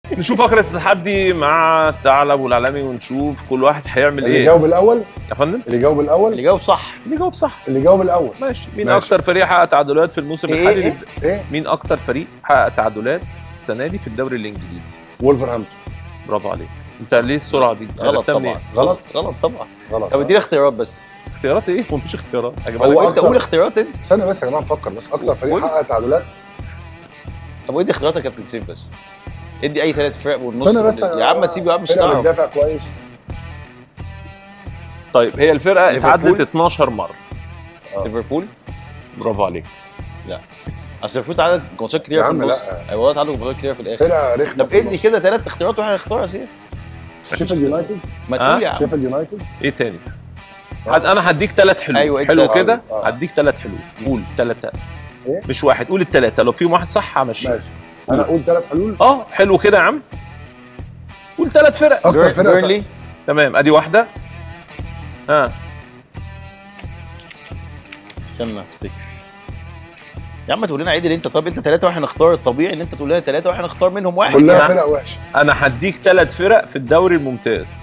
نشوف فقره التحدي مع الثعلب والعالمي ونشوف كل واحد هيعمل اللي ايه جاوب الاول يا فندم اللي جاوب اللي الاول جاوب صح اللي جاوب صح اللي جاوب الاول ماشي مين ماشي. اكتر فريق حقق تعادلات في الموسم إيه الحالي إيه؟ للد- ايه مين اكتر فريق حقق تعادلات السنه دي في الدوري الانجليزي وولفرهامبتون برافو عليك انت ليه السرعه دي غلط عرفتها طبعا منين؟ غلط غلط طبعا غلط طب اديني اختيارات بس اختيارات ايه مفيش اختيارات هجيب هو لك وانت أكتر. قول اختيارات انت استنى بس يا جماعه نفكر بس اكتر فريق قول. حقق تعادلات طب ادي اختيارات يا كابتن سيف بس ادي اي ثلاث فرق والنص استنى بس يا عم ما تسيب يا عم مش فرقة هتعرف بتدافع كويس طيب هي الفرقه ليفربول؟ اتعادلت 12 مره ليفربول برافو عليك اصل ليفربول تعادل ماتشات كتير يا في عم النص لا. ايوه والله تعادل ماتشات كتير في الاخر فرقه رخمه طب في ادي النص. كده ثلاث اختيارات واحد هيختار يا سيف شيفيلد يونايتد ما آه؟ تقول يا عم شيفيلد يونايتد ايه تاني؟ هد- انا هديك ثلاث حلول أيوة، إيه حلو التلاتة؟ كده آه. هديك ثلاث حلول قول ثلاثه إيه؟ مش واحد قول الثلاثه لو فيهم واحد صح همشي ماشي انا اقول ثلاث حلول اه حلو كده يا عم قول ثلاث فرق اكتر بير- فرقه بيرنلي تمام ادي واحده ها استنى افتكر يا عم تقول لنا عدل انت طب انت ثلاثه واحنا نختار الطبيعي ان انت تقول لنا ثلاثه واحنا نختار منهم واحد كلها يعني. فرق وحشه انا هديك ثلاث فرق في الدوري الممتاز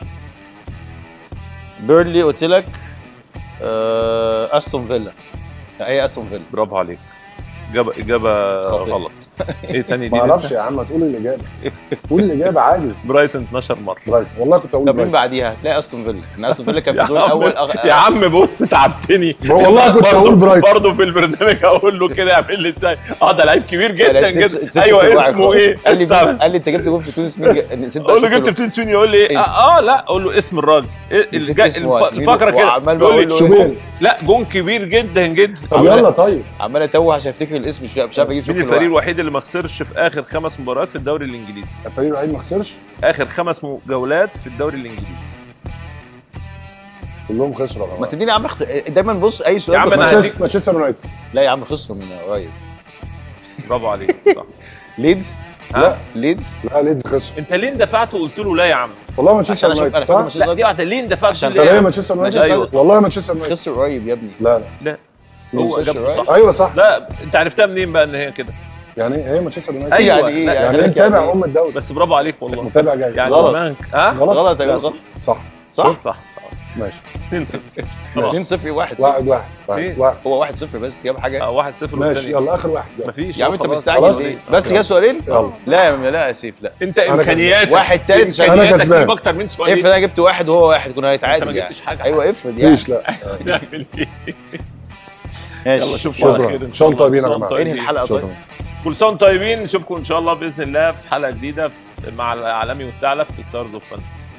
بيرنلي قلت لك آه، استون فيلا لا، هي استون فيلا برافو عليك اجابه اجابه خاطئ. غلط ايه تاني دي ما اعرفش يا عم تقول الاجابه قول الاجابه عادي برايتون 12 مره برايت والله كنت اقول طب مين برايت بعديها؟ لا استون فيلا ان استون فيلا كان في يا الدور عم الاول أغ... يا عم بص تعبتني والله كنت هقول برايتون برضه في البرنامج اقول له كده يعمل لي ازاي اه ده لعيب كبير جدا لا، نسيت- جدا نسيت ايوه تكتب واحد اسمه خالص. ايه؟ قال لي السبب. قال لي انت جبت جول في تونس مين ج- نسيت بقى اقول له أشوف جبت له. في تونس مين يقول لي ايه انسى. اه, آه لا اقول له اسم الراجل إيه نسيت الج- اسمه الف- عشان الفقره كده وعمال يقول لي بقول له شو إيه؟ جون لا جون كبير جدا جدا طب عمال- يلا طيب عمال اتوه عشان افتكر الاسم مش مش عارف اجيب مين شكل الفريق واحد. الوحيد اللي ما خسرش في اخر خمس مباريات في الدوري الانجليزي الفريق الوحيد ما خسرش اخر خمس م- جولات في الدوري الانجليزي كلهم خسروا يا ما جماعه تديني يا عم اخت... دايما بص اي يا سؤال عم بخش- أنا مانشستر مانشستر يونايتد لا يا عم خسروا من قريب برافو عليك صح ليدز ها؟ لا. ليدز لا ليدز خسروا انت ليه اندفعت وقلت له لا يا عم والله مانشستر عشان أشوف- يونايتد أنا صح؟ فاكر مانشستر لا دي واحده ليه اندفعت عشان تقول انت لي ليه يا مانشستر يونايتد أيوة. والله مانشستر يونايتد خسر قريب يا ابني لا لا لا هو مانشستر اجابته يونايتد. صح ايوه صح لا انت عرفتها منين بقى ان هي كده يعني ايه هي مانشستر يونايتد أيوة. يعني ايه لا، يعني يعني ايه متابع إيه؟ ام الدوري بس برافو عليك والله متابع جاي يعني غلط. دماغك ها غلط غلط يا لا، جماعه صح صح صح صح ماشي 2 0 2 0 1 0 واحد واحد إيه؟ واحد واحد هو 1 0 بس جاب حاجه 1 0 ماشي والثاني يلا اخر واحد يلا. مفيش يا عم هو انت خلاص. مستعجل خلاص. ليه؟ بس كده سؤالين يلا لا يا لا يا سيف لا انت أنا امكانياتك واحد تالت مش أنا امكانياتك كسبان. تجيب اكتر من سؤالين افرض انا جبت واحد وهو واحد كنا انت هيتعادل ما يعني. جبتش حاجه ايوه افرض يعني فيش لا نعمل ايه ماشي يلا اشوفكم على خير شكرا ان شاء شكرا الله طيبين يا كل سنة جماعه وانتم انهي طيبين. الحلقه طيب شكرا كل سنه وانتم طيبين نشوفكم ان شاء الله باذن الله في حلقه جديده في- مع العالمي والثعلب في ستارز اوف فانتسي